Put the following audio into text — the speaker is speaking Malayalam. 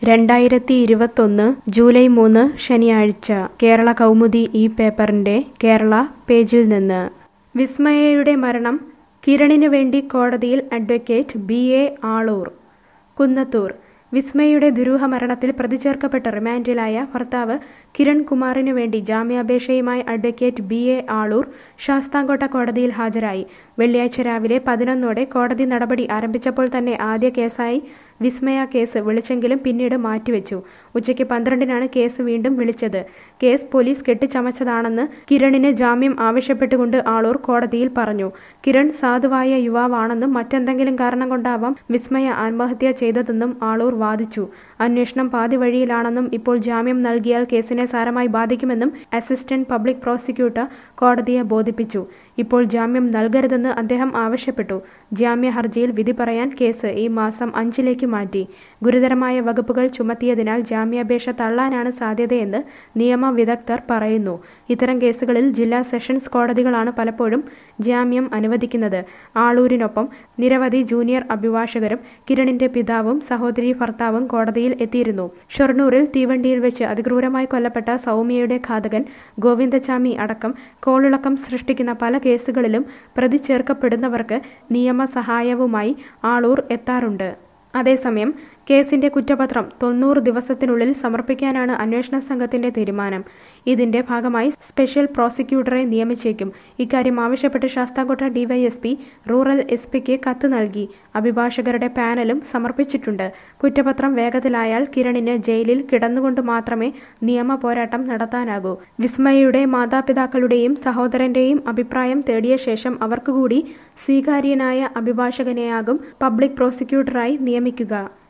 രണ്ടായിരത്തി ഇരുപത്തൊന്ന് ജൂലൈ മൂന്ന് ശനിയാഴ്ച കേരള കൗമുദി ഈ പേപ്പറിന്റെ കേരള പേജിൽ നിന്ന് വിസ്മയയുടെ മരണം കിരണിന് വേണ്ടി കോടതിയിൽ advocate B A Aloor Kunnathur വിസ്മയയുടെ ദുരൂഹ മരണത്തിൽ പ്രതി ചേർക്കപ്പെട്ട റിമാൻഡിലായ ഭർത്താവ് കിരൺ കുമാറിനു വേണ്ടി ജാമ്യാപേക്ഷയുമായി advocate B A Aloor Sasthamkotta കോടതിയിൽ ഹാജരായി വെള്ളിയാഴ്ച രാവിലെ പതിനൊന്നോടെ കോടതി നടപടി ആരംഭിച്ചപ്പോൾ തന്നെ ആദ്യ കേസായി വിസ്മയ കേസ് വിളിച്ചെങ്കിലും പിന്നീട് മാറ്റിവെച്ചു ഉച്ചയ്ക്ക് പന്ത്രണ്ടിനാണ് കേസ് വീണ്ടും വിളിച്ചത് കേസ് പോലീസ് കെട്ടിച്ചമച്ചതാണെന്ന് കിരണിന് ജാമ്യം ആവശ്യപ്പെട്ടുകൊണ്ട് ആളൂർ കോടതിയിൽ പറഞ്ഞു കിരൺ സാധുവായ യുവാവാണെന്നും മറ്റെന്തെങ്കിലും കാരണം കൊണ്ടാവാം വിസ്മയ ആത്മഹത്യ ചെയ്തതെന്നും ആളൂർ വാദിച്ചു അന്വേഷണം പാതി വഴിയിലാണെന്നും ഇപ്പോൾ ജാമ്യം നൽകിയാൽ കേസിനെ സാരമായി ബാധിക്കുമെന്നും അസിസ്റ്റന്റ് പബ്ലിക് പ്രോസിക്യൂട്ടർ കോടതിയെ ബോധിപ്പിച്ചു ഇപ്പോൾ ജാമ്യം നൽകരുതെന്ന് അദ്ദേഹം ആവശ്യപ്പെട്ടു ജാമ്യ ഹർജിയിൽ വിധി പറയാൻ കേസ് ഈ മാസം അഞ്ചിലേക്ക് മാറ്റി ഗുരുതരമായ വകുപ്പുകൾ ചുമത്തിയതിനാൽ ജാമ്യാപേക്ഷ തള്ളാനാണ് സാധ്യതയെന്ന് നിയമ വിദഗ്ധർ പറയുന്നു ഇത്തരം കേസുകളിൽ ജില്ലാ സെഷൻസ് കോടതികളാണ് പലപ്പോഴും ജാമ്യം അനുവദിക്കുന്നത് ആളൂരിനൊപ്പം നിരവധി ജൂനിയർ അഭിഭാഷകരും കിരണിന്റെ പിതാവും സഹോദരി ഭർത്താവും കോടതിയിൽ എത്തിയിരുന്നു ഷൊർണൂരിൽ തീവണ്ടിയിൽ വെച്ച് അതിക്രൂരമായി കൊല്ലപ്പെട്ട സൗമ്യയുടെ ഘാതകൻ ഗോവിന്ദചാമി അടക്കം കോളിളക്കം സൃഷ്ടിക്കുന്ന പല കേസുകളിലും പ്രതി ചേർക്കപ്പെടുന്നവർക്ക് നിയമസഹായവുമായി ആളൂർ എത്താറുണ്ട് അതേസമയം കേസിന്റെ കുറ്റപത്രം തൊണ്ണൂറ് ദിവസത്തിനുള്ളിൽ സമർപ്പിക്കാനാണ് അന്വേഷണ സംഘത്തിന്റെ തീരുമാനം ഇതിന്റെ ഭാഗമായി സ്പെഷ്യൽ പ്രോസിക്യൂട്ടറെ നിയമിച്ചേക്കും ഇക്കാര്യം ആവശ്യപ്പെട്ട് ശാസ്താംകോട്ട ഡിവൈഎസ്പി റൂറൽ എസ് പിക്ക് കത്ത് നൽകി അഭിഭാഷകരുടെ പാനലും സമർപ്പിച്ചിട്ടുണ്ട് കുറ്റപത്രം വേഗത്തിലായാൽ കിരണിന് ജയിലിൽ കിടന്നുകൊണ്ട് മാത്രമേ നിയമ പോരാട്ടം നടത്താനാകൂ വിസ്മയയുടെ മാതാപിതാക്കളുടെയും സഹോദരന്റെയും അഭിപ്രായം തേടിയ ശേഷം അവർക്കുകൂടി സ്വീകാര്യനായ അഭിഭാഷകനെയാകും പബ്ലിക് പ്രോസിക്യൂട്ടറായി നിയമിക്കുക